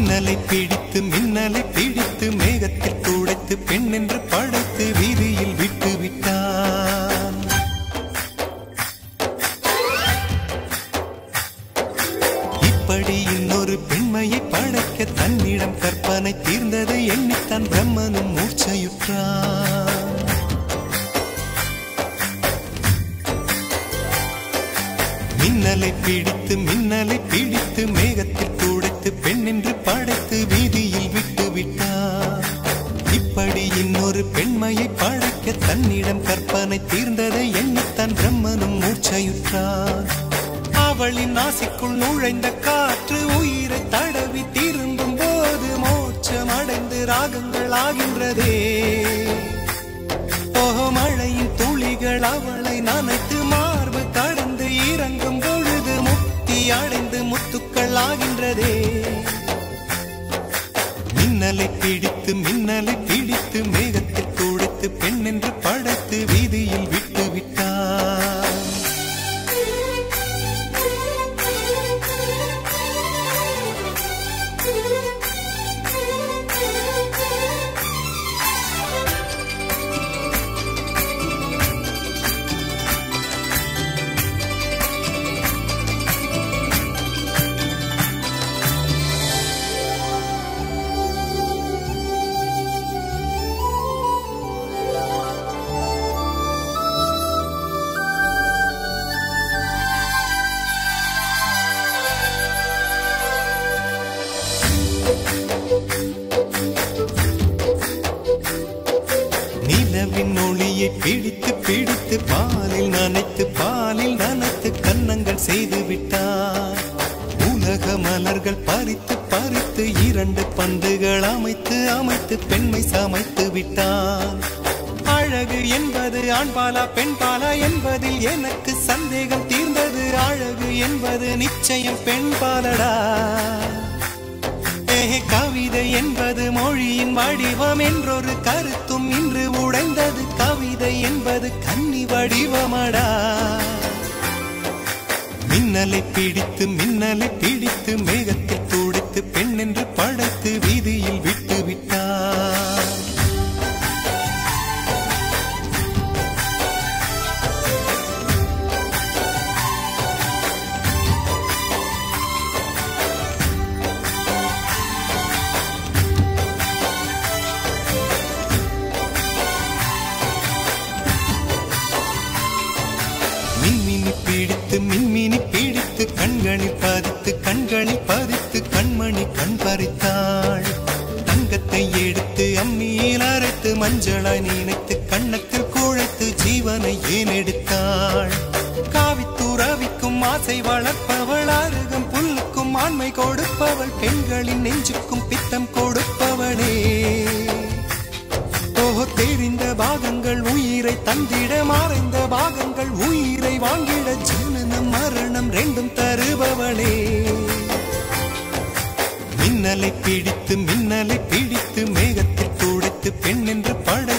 மின்னலை பிடித்து மின்னலை பிடித்து மேகத்தில் துடைத்து பெண் என்று படைத்து வீதியில் விட்டு விட்டான் இப்படி இன்னொரு பெண்மையை படைக்க தன்னிடம் கற்பனை தீர்ந்ததை எண்ணித்தான் பிரம்மனும் மூர்ச்சையுற்றான் மின்னலை பிடித்து மின்னலை பிடித்து மேகத்தில் துடைத்து பெண் என்று படைத்து வீதியில் விட்டு விட்டார் இப்படி இன்னொரு பெண்மையை படைக்க தன்னிடம் கற்பனை தீர்ந்ததை எண்ணித்தான் பிரம்மனும் மூர்ச்சையுற்றார் அவளின் நாசிக்குள் நுழைந்த காற்று உயிரை தடவி திரும்பும் போது மோட்சம் அடைந்து ராகங்கள் ஆகின்றதே ஓஹோ மழையின் துளிகள் அவளை நனைத்து மார்பு கடந்து இறங்கும் பொழுது முக்தி அடைந்து முத்துக்கள் ஆகின்றதே மின்னலை பிடித்து மின்னலை பிடித்து மேகத்தில் துடைத்து பெண் என்று படைத்து வீதியில் விட்டு விட்டார் நிலவின் ஒளியை பிடித்து பிடித்து பாலில் நனைத்து பாலில் நனைத்து கன்னங்கள் செய்து விட்டார் உலக மலர்கள் பறித்து பறித்து இரண்டு பந்துகள் அமைத்து அமைத்து பெண்மை சமைத்து விட்டார் அழகு என்பது ஆண்பாலா பெண்பாலா என்பதில் எனக்கு சந்தேகம் தீர்ந்தது அழகு என்பது நிச்சயம் பெண்பாலடா ஏ கவிதை என்பது மொழியின் வடிவம் என்றொரு கருத்தும் இன்று உடைந்தது கவிதை என்பது கன்னி வடிவமடா மின்னலை பிடித்து மின்னலை பிடித்து மேகத்தில் துடைத்து பெண் என்று படைத்து வீதியில் விட்டு விட்டார் மின்மினி பிடித்து மின்மினி பிடித்து கண்களில் பதித்து கண்களில் பதித்து கண்மணி கண் பறித்தாள் தங்கத்தை எடுத்து அம்மியில் அரைத்து மஞ்சளாய் நினைத்து கண்ணத்தில் குழைத்து ஜீவனை ஏன் எடுத்தாள் காவித்துறவிக்கும் ஆசை வளர்ப்பவள் அருகம் புல்லுக்கும் ஆண்மை கொடுப்பவள் பெண்களின் நெஞ்சுக்கும் பித்தம் கொடுப்பவளே ஓஹோ தெரிந்த பாகங்கள் உயிரை தந்திட மறைந்த பாகங்கள் உயிரை வாங்கிட ஜனனம் மரணம் ரெண்டும் தருபவளே மின்னலை பிடித்து மின்னலை பிடித்து மேகத்தில் துடைத்து பெண் என்று படை